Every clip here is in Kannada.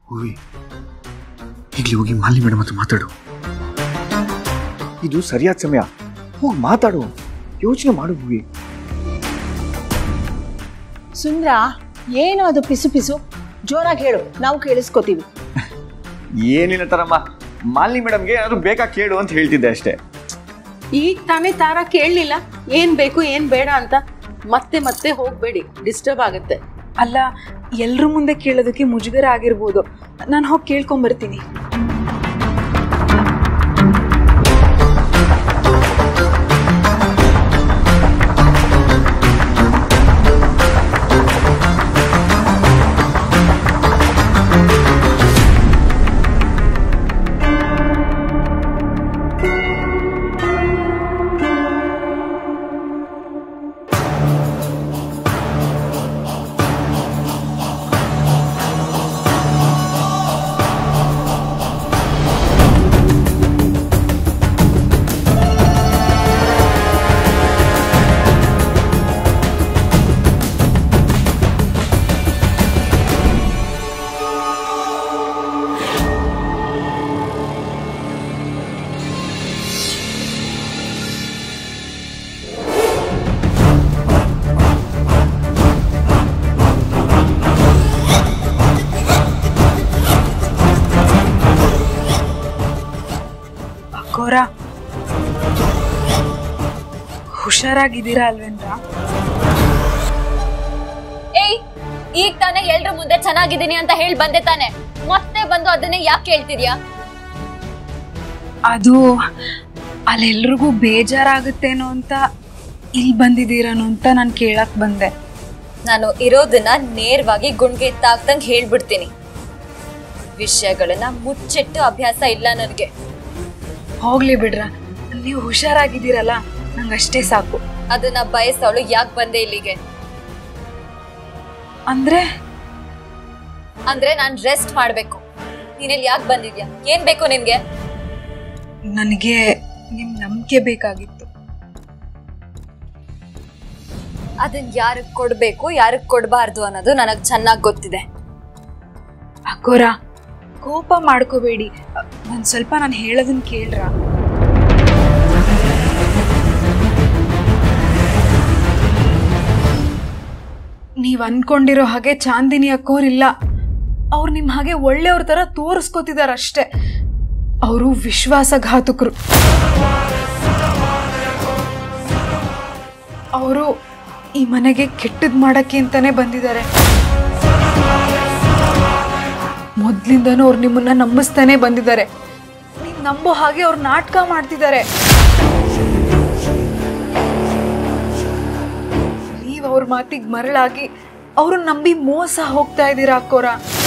ಹೂವಿ ಈಗಲೇ ಹೋಗಿ ಮಾಲಿನಿ ಮೇಡಮ್ ಹತ್ರ ಮಾತಾಡು ಇದು ಸರಿಯಾದ ಸಮಯ ಹೋಗಿ ಮಾತಾಡು ಯೋಚನೆ ಮಾಡು ಹೂವಿ ಸುಂದ್ರ ಏನು ಅದು ಪಿಸು ಪಿಸು ಜೋರಾಗಿ ಹೇಳು ನಾವು ಕೇಳಿಸ್ಕೊತೀವಿ ಏನಿಲ್ಲ ತರಮ್ಮ ಮಾಲಿನಿ ಮೇಡಮ್ಗೆ ಏನಾದ್ರು ಬೇಕಾ ಕೇಳು ಅಂತ ಹೇಳ್ತಿದ್ದೆ ಅಷ್ಟೇ ಈಗ ತಾನೇ ತಾರ ಕೇಳಲಿಲ್ಲ ಏನ್ ಬೇಕು ಏನ್ ಬೇಡ ಅಂತ ಮತ್ತೆ ಮತ್ತೆ ಹೋಗ್ಬೇಡಿ ಡಿಸ್ಟರ್ಬ್ ಆಗುತ್ತೆ ಅಲ್ಲ ಎಲ್ರ ಮುಂದೆ ಕೇಳೋದಕ್ಕೆ ಮುಜುಗರ ಆಗಿರ್ಬೋದು ನಾನು ಹೋಗಿ ಕೇಳ್ಕೊಂಬರ್ತೀನಿ ಅಕ್ಕೋರ ಹುಷಾರಾಗಿದ್ದೀರಾ ಅಲ್ವೇನ್ರ ಏಯ್ ಈಗ ತಾನೇ ಎಲ್ರ ಮುಂದೆ ಚೆನ್ನಾಗಿದ್ದೀನಿ ಅಂತ ಹೇಳಿ ಬಂದೆ ತಾನೆ ಮತ್ತೆ ಬಂದು ಅದನ್ನೇ ಯಾಕೆ ಕೇಳ್ತಿದ್ಯಾ ಅದು ಅಲ್ಲೆಲ್ರಿಗೂ ಬೇಜಾರಾಗುತ್ತೇನೋ ಅಂತ ಇಲ್ಲಿ ಬಂದಿದ್ದೀರನೋ ಅಂತ ನಾನು ಕೇಳಕ್ ಬಂದೆ ನಾನು ಇರೋದನ್ನ ನೇರವಾಗಿ ಗುಣ್ಗೆ ತಾಕ್ದಂಗ್ ಹೇಳ್ಬಿಡ್ತೀನಿ ವಿಷಯಗಳನ್ನ ಮುಚ್ಚಿಟ್ಟು ಅಭ್ಯಾಸ ಇಲ್ಲ ನನಗೆ ಹೋಗ್ಲಿ ಬಿಡ್ರ ನೀವು ಹುಷಾರಾಗಿದ್ದೀರಲ್ಲ ನಂಗಷ್ಟೇ ಸಾಕು ಅದನ್ನ ಬಯಸವಳು ಯಾಕೆ ಬಂದೆ ಇಲ್ಲಿಗೆ ಅಂದ್ರೆ ಅಂದ್ರೆ ನಾನ್ ರೆಸ್ಟ್ ಮಾಡ್ಬೇಕು ನೀನಿಲ್ಲಿ ಯಾಕೆ ಬಂದಿದ್ಯಾ ಏನ್ ಬೇಕು ನಿನ್ಗೆ ನನಗೆ ನಿಮ್ ನಂಬಿಕೆ ಬೇಕಾಗಿತ್ತು ಅದನ್ ಯಾರಿಗ್ ಕೊಡ್ಬೇಕು ಯಾರಿಗ್ ಕೊಡ್ಬಾರ್ದು ಅನ್ನೋದು ನನಗ್ ಚೆನ್ನಾಗ್ ಗೊತ್ತಿದೆ ಅಕ್ಕೋರ ಕೋಪ ಮಾಡ್ಕೋಬೇಡಿ ಒಂದ್ ಸ್ವಲ್ಪ ನಾನು ಹೇಳೋದನ್ನ ಕೇಳ್ರ ನೀವ್ ಅನ್ಕೊಂಡಿರೋ ಹಾಗೆ ಚಾಂದಿನಿ ಅಕ್ಕೋರಿಲ್ಲ ಅವ್ರು ನಿಮ್ ಹಾಗೆ ಒಳ್ಳೆಯವ್ರ ತರ ತೋರಿಸ್ಕೋತಿದಾರ ಅಷ್ಟೇ ಅವರು ವಿಶ್ವಾಸಘಾತಕರು ಅವರು ಈ ಮನೆಗೆ ಕೆಟ್ಟದ್ ಮಾಡಕ್ಕೆ ಅಂತಾನೆ ಬಂದಿದ್ದಾರೆ ಮೊದ್ಲಿಂದನೂ ಅವ್ರು ನಿಮ್ಮನ್ನ ನಂಬಿಸ್ತಾನೆ ಬಂದಿದ್ದಾರೆ ನೀವ್ ನಂಬೋ ಹಾಗೆ ಅವ್ರು ನಾಟಕ ಮಾಡ್ತಿದ್ದಾರೆ ನೀವ್ ಅವ್ರ ಮಾತಿಗೆ ಮರಳಾಗಿ ಅವ್ರು ನಂಬಿ ಮೋಸ ಹೋಗ್ತಾ ಇದ್ದೀರಾ ಅಕ್ಕೋರ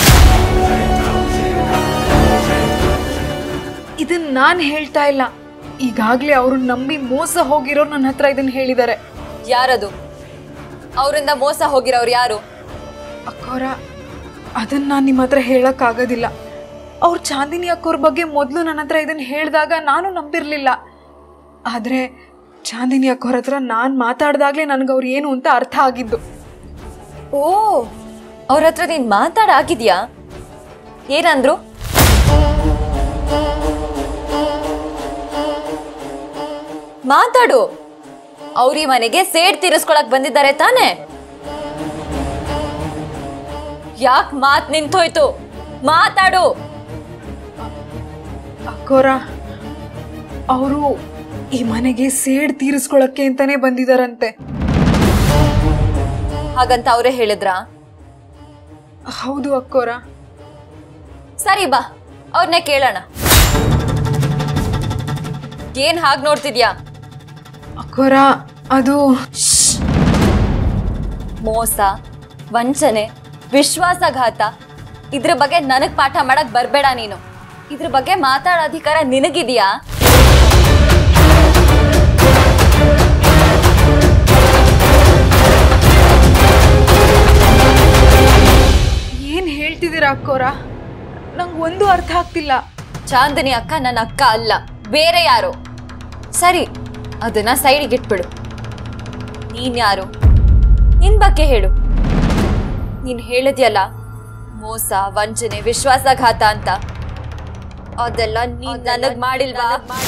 ಇದನ್ನ ನಾನ್ ಹೇಳ್ತಾ ಇಲ್ಲ ಈಗಾಗ್ಲೇ ಅವ್ರು ನಂಬಿ ಮೋಸ ಹೋಗಿರೋ ನನ್ನ ಹತ್ರ ಇದನ್ನ ಹೇಳಿದ್ದಾರೆ ಯಾರದು ಅವರಿಂದ ಮೋಸ ಹೋಗಿರೋರು ಯಾರು ಅಕ್ಕೋರ ಅದನ್ನ ನಾನು ನಿಮ್ಮ ಹತ್ರ ಹೇಳಕ್ಕಾಗೋದಿಲ್ಲ ಅವ್ರು ಚಾಂದಿನಿ ಅಕ್ಕೋರ್ ಬಗ್ಗೆ ಮೊದಲು ನನ್ನ ಹತ್ರ ಇದನ್ನ ಹೇಳಿದಾಗ ನಾನು ನಂಬಿರ್ಲಿಲ್ಲ ಆದರೆ ಚಾಂದಿನಿ ಅಕ್ಕೋರ್ ಹತ್ರ ನಾನು ಮಾತಾಡ್ದಾಗ್ಲೇ ನನಗೆ ಅವ್ರು ಏನು ಅಂತ ಅರ್ಥ ಆಗಿದ್ದು ಓ ಅವ್ರ ಹತ್ರ ನೀನ್ ಮಾತಾಡಾಗಿದ್ಯಾ ಏನಂದ್ರು ಮಾತಾಡು ಅವ್ರ ಈ ಮನೆಗೆ ಸೇಡ್ ತೀರಿಸ್ಕೊಳಕ್ ಬಂದಿದ್ದಾರೆ ತಾನೆ ಯಾಕ್ ಮಾತ್ ನಿಂತೋಯ್ತು ಮಾತಾಡು ಅಕ್ಕೋರ ಅವರು ಈ ಮನೆಗೆ ಸೇಡ್ ತೀರಿಸ್ಕೊಳಕ್ಕೆ ಅಂತಾನೆ ಬಂದಿದಾರಂತೆ ಹಾಗಂತ ಅವರೇ ಹೇಳಿದ್ರಾ ಹೌದು ಅಕ್ಕೋರ ಸರಿ ಬಾ ಅವ್ರನ್ನೇ ಕೇಳೋಣ ಏನ್ ಹಾಗ್ ನೋಡ್ತಿದ್ಯಾ ಅಕ್ಕೋರ ಅದು ಮೋಸ ವಂಚನೆ ವಿಶ್ವಾಸಘಾತ ಇದ್ರ ಬಗ್ಗೆ ನನಗ್ ಪಾಠ ಮಾಡಕ್ ಬರ್ಬೇಡ ನೀನು ಇದ್ರ ಬಗ್ಗೆ ಮಾತಾಡೋ ಅಧಿಕಾರ ನಿನಗಿದ್ಯಾ ಏನ್ ಹೇಳ್ತಿದ್ದೀರಾ ಅಕ್ಕೋರ ನಂಗೆ ಒಂದು ಅರ್ಥ ಆಗ್ತಿಲ್ಲ ಚಾಂದಿನಿ ಅಕ್ಕ ನನ್ನ ಅಕ್ಕ ಅಲ್ಲ ಬೇರೆ ಯಾರು ಸರಿ ಅದನ್ನ ಸೈಡಿಗೆ ಇಟ್ಬಿಡು ನೀನ್ ಯಾರು ನಿನ್ ಬಗ್ಗೆ ಹೇಳು ನೀನ್ ಹೇಳಿದ್ಯಲ್ಲ ಮೋಸ ವಂಚನೆ ವಿಶ್ವಾಸಘಾತ ಅಂತ ಅದೆಲ್ಲ ನೀನ್ ನನಗ್ ಮಾಡಿಲ್ವಾ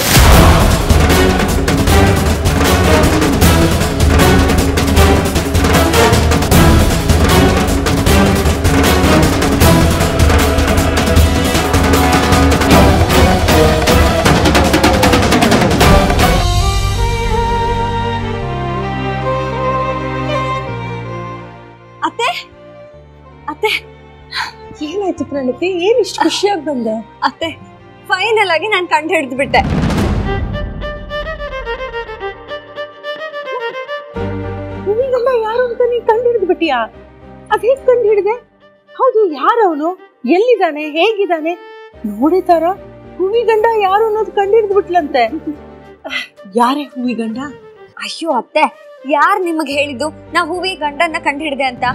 ಅತ್ತೆ ಅತ್ತೆ ಏನಾಯ್ತು ಪ್ರಣತಿ ಏನ್ ಇಷ್ಟು ಖುಷಿಯಾಗಿ ಬಂದೆ ಅತ್ತೆ ಫೈನಲ್ ಆಗಿ ನಾನು ಕಂಡು ಹಿಡಿದು ಬಿಟ್ಟೆ ಹೂವಿಗಮ್ಮ ಯಾರು ಅಂತ ನೀ ಕಂಡು ಹಿಡಿದು ಬಿಟ್ಟಿಯಾ ಅದ್ ಹೇಗ್ ಕಂಡು ಹಿಡಿದೆ ಹೌದು ಯಾರವನು ಎಲ್ಲಿದ್ದಾನೆ ಹೇಗಿದ್ದಾನೆ ನೋಡಿತಾರ ಹೂವಿಗಂಡ ಯಾರು ಅನ್ನೋದು ಕಂಡು ಹಿಡಿದು ಬಿಟ್ಲಂತೆ ಯಾರೇ ಹೂವಿಗಂಡ ಅಯ್ಯೋ ಅತ್ತೆ ಯಾರು ನಿಮಗೆ ಹೇಳಿದ್ದು ನಾ ಹೂವಿ ಗಂಡನ್ನ ಕಂಡು ಹಿಡಿದೆ ಅಂತ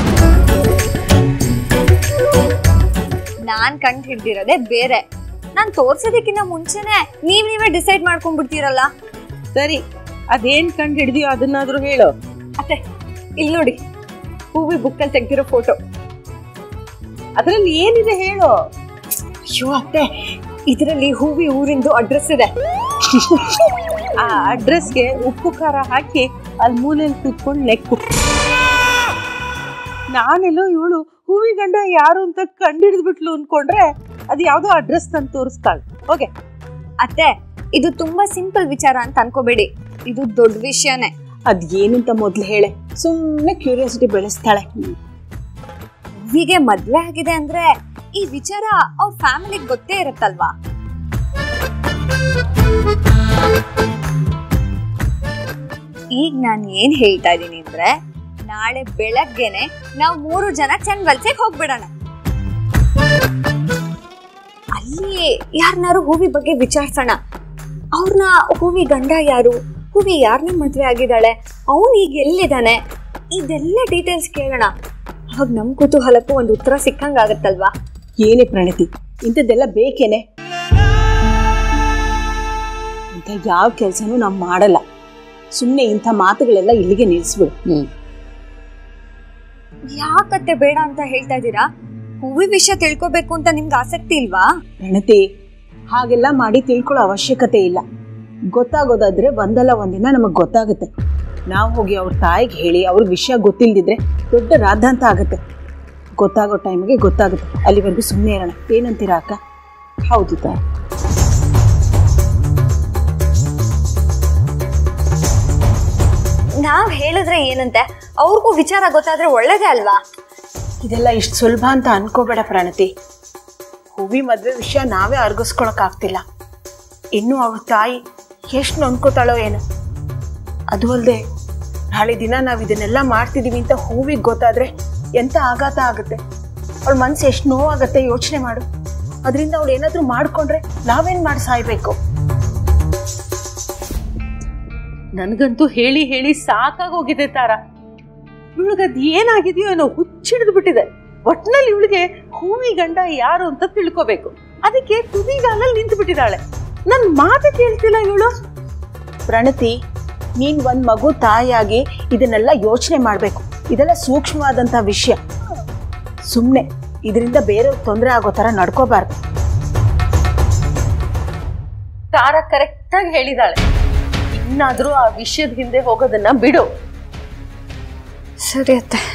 ನಾನ್ ಕಂಡು ಹಿಡ್ದಿರೋದೇ ಬೇರೆ ನಾನ್ ತೋರ್ಸೋದಕ್ಕಿಂತ ಮುಂಚೆನೆ ನೀವ್ ನೀವೇ ಡಿಸೈಡ್ ಮಾಡ್ಕೊಂಡ್ಬಿಡ್ತೀರಲ್ಲ ಸರಿ ಅದೇನ್ ಕಂಡು ಹಿಡಿದಿಯೋ ಅದನ್ನಾದ್ರೂ ಹೇಳು ಅತ್ತೆ ಇಲ್ಲಿ ನೋಡಿ ಹೂವಿ ಬುಕ್ಕಲ್ಲಿ ತೆಗ್ದಿರೋ ಫೋಟೋ ಅದ್ರಲ್ಲಿ ಏನಿದೆ ಹೇಳು ಅಯ್ಯೋ ಅತ್ತೆ ಇದರಲ್ಲಿ ಹೂವಿ ಊರಿಂದು ಅಡ್ರೆಸ್ ಇದೆ ಆ ಅಡ್ರೆಸ್ಗೆ ಉಪ್ಪು ಖಾರ ಹಾಕಿ ಅಲ್ಲಿ ಮೂಲೆಯಲ್ಲಿ ಕೂತ್ಕೊಂಡು ನೆಕ್ಕು ನಾನೆಲ್ಲೋ ಇವಳು ಹೂವಿ ಗಂಡ ಯಾರು ಅಂತ ಕಂಡಿಡಿದು ಬಿಟ್ಲು ಅನ್ಕೊಂಡ್ರೆ ಅದು ಯಾವ್ದೋ ಅಡ್ರೆಸ್ ತಂದು ತೋರಿಸ್ತಾಳೆ ಓಕೆ ಅತ್ತೆ ಇದು ತುಂಬಾ ಸಿಂಪಲ್ ವಿಚಾರ ಅಂತ ಅನ್ಕೋಬೇಡಿ ಇದು ದೊಡ್ಡ ವಿಷಯನೇ ಅದ್ ಏನಂತ ಮೊದ್ಲು ಹೇಳೆ ಸುಮ್ಮನೆ ಕ್ಯೂರಿಯಾಸಿಟಿ ಬೆಳೆಸ್ತಾಳೆ ಹೂವಿಗೆ ಮದ್ವೆ ಆಗಿದೆ ಅಂದ್ರೆ ಈ ವಿಚಾರ ಅವ್ರ ಫ್ಯಾಮಿಲಿಗೆ ಗೊತ್ತೇ ಇರುತ್ತಲ್ವಾ ಈಗ ನಾನು ಏನ್ ಹೇಳ್ತಾ ಇದ್ದೀನಿ ಅಂದ್ರೆ ನಾಳೆ ಬೆಳಗ್ಗೆನೆ ನಾವು ಮೂರು ಜನ ಚಂದ್ವಲ್ಸೆಗೆ ಹೋಗ್ಬಿಡೋಣ ಅಲ್ಲಿ ಯಾರನ್ನಾರು ಹೂವಿ ಬಗ್ಗೆ ವಿಚಾರಿಸೋಣ ಅವ್ರನ್ನ ಹೂವಿ ಗಂಡ ಯಾರು ಹೂವಿ ಯಾರನ್ನ ಮದ್ವೆ ಆಗಿದ್ದಾಳೆ ಅವನು ಈಗ ಎಲ್ಲಿದ್ದಾನೆ ಇದೆಲ್ಲ ಡೀಟೇಲ್ಸ್ ಕೇಳೋಣ ಅವಾಗ ನಮ್ ಕುತೂಹಲಕ್ಕೂ ಒಂದು ಉತ್ತರ ಸಿಕ್ಕಂಗಾಗತ್ತಲ್ವಾ ಏನೇ ಪ್ರಣತಿ ಇಂಥದ್ದೆಲ್ಲ ಬೇಕೇನೆ ಇಂಥ ಯಾವ ಕೆಲಸನೂ ನಾವು ಮಾಡಲ್ಲ ಸುಮ್ಮನೆ ಇಂಥ ಮಾತುಗಳೆಲ್ಲ ಇಲ್ಲಿಗೆ ನಿಲ್ಲಿಸ್ಬಿಡು ಯಾಕತ್ತೆ ಬೇಡ ಅಂತ ಹೇಳ್ತಾ ಇದ್ದೀರಾ ಹೂವಿ ವಿಷಯ ತಿಳ್ಕೊಬೇಕು ಅಂತ ನಿಮ್ಗೆ ಆಸಕ್ತಿ ಇಲ್ವಾ ಪ್ರಣತಿ ಹಾಗೆಲ್ಲ ಮಾಡಿ ತಿಳ್ಕೊಳ್ಳೋ ಅವಶ್ಯಕತೆ ಇಲ್ಲ ಗೊತ್ತಾಗೋದಾದ್ರೆ ಒಂದಲ್ಲ ಒಂದಿನ ನಮಗೆ ಗೊತ್ತಾಗುತ್ತೆ ನಾವು ಹೋಗಿ ಅವ್ರ ತಾಯಿಗೆ ಹೇಳಿ ಅವ್ರಿಗೆ ವಿಷಯ ಗೊತ್ತಿಲ್ದಿದ್ರೆ ದೊಡ್ಡ ರಾದ್ಧಾಂತ ಆಗುತ್ತೆ ಗೊತ್ತಾಗೋ ಟೈಮಿಗೆ ಗೊತ್ತಾಗುತ್ತೆ ಅಲ್ಲಿವರೆಗೂ ಸುಮ್ಮನೆ ಇರೋಣ ಏನಂತೀರಾ ಅಕ್ಕ ಹೌದು ತಾ ನಾವ್ ಹೇಳಿದ್ರೆ ಏನಂತೆ ಅವ್ರಿಗೂ ವಿಚಾರ ಗೊತ್ತಾದ್ರೆ ಒಳ್ಳೇದೇ ಅಲ್ವಾ ಇದೆಲ್ಲ ಇಷ್ಟು ಸುಲಭ ಅಂತ ಅನ್ಕೋಬೇಡ ಪ್ರಣತಿ ಹೂವಿ ಮದುವೆ ವಿಷಯ ನಾವೇ ಅರ್ಗಿಸ್ಕೊಳಕ್ಕಾಗ್ತಿಲ್ಲ ಇನ್ನು ಅವ್ರ ತಾಯಿ ಎಷ್ಟು ನೊಂದ್ಕೋತಾಳೋ ಏನೋ ಅದು ಅಲ್ಲದೆ ನಾಳೆ ದಿನ ನಾವು ಇದನ್ನೆಲ್ಲ ಮಾಡ್ತಿದೀವಿ ಅಂತ ಹೂವಿಗೆ ಗೊತ್ತಾದ್ರೆ ಎಂತ ಆಘಾತ ಆಗುತ್ತೆ ಅವಳ ಮನ್ಸು ಎಷ್ಟು ನೋವಾಗತ್ತೆ ಯೋಚನೆ ಮಾಡು ಅದರಿಂದ ಅವಳು ಏನಾದರೂ ಮಾಡ್ಕೊಂಡ್ರೆ ನಾವೇನ್ ಮಾಡಿ ಸಾಯ್ಬೇಕು ನನ್ಗಂತೂ ಹೇಳಿ ಹೇಳಿ ಸಾಕಾಗೋಗಿದೆ ತಾರ ಇವಳಿಗದ್ ಏನಾಗಿದೆಯೋ ಏನೋ ಹುಚ್ಚಿಡಿದು ಬಿಟ್ಟಿದೆ ಒಟ್ನಲ್ಲಿ ಇವಳಿಗೆ ಹೂವಿ ಗಂಡ ಯಾರು ಅಂತ ತಿಳ್ಕೋಬೇಕು ಅದಕ್ಕೆ ತುದಿಗಾಲಲ್ಲಿ ನಿಂತು ಬಿಟ್ಟಿದ್ದಾಳೆ ನನ್ ಮಾತು ಕೇಳ್ತಿಲ್ಲ ಇವಳು ಪ್ರಣತಿ ನೀನ್ ಒಂದ್ ಮಗು ತಾಯಿಯಾಗಿ ಇದನ್ನೆಲ್ಲ ಯೋಚನೆ ಮಾಡ್ಬೇಕು ಇದೆಲ್ಲ ಸೂಕ್ಷ್ಮವಾದಂತ ವಿಷಯ ಸುಮ್ನೆ ಇದರಿಂದ ಬೇರೆಯವ್ರಿಗೆ ತೊಂದರೆ ಆಗೋ ತರ ನಡ್ಕೋಬಾರ್ದು ತಾರ ಕರೆಕ್ಟಾಗಿ ಹೇಳಿದಾಳೆ ಇನ್ನಾದ್ರೂ ಆ ವಿಷಯದ ಹಿಂದೆ ಹೋಗೋದನ್ನ ಬಿಡು ಸರಿ ಅತ್ತೆ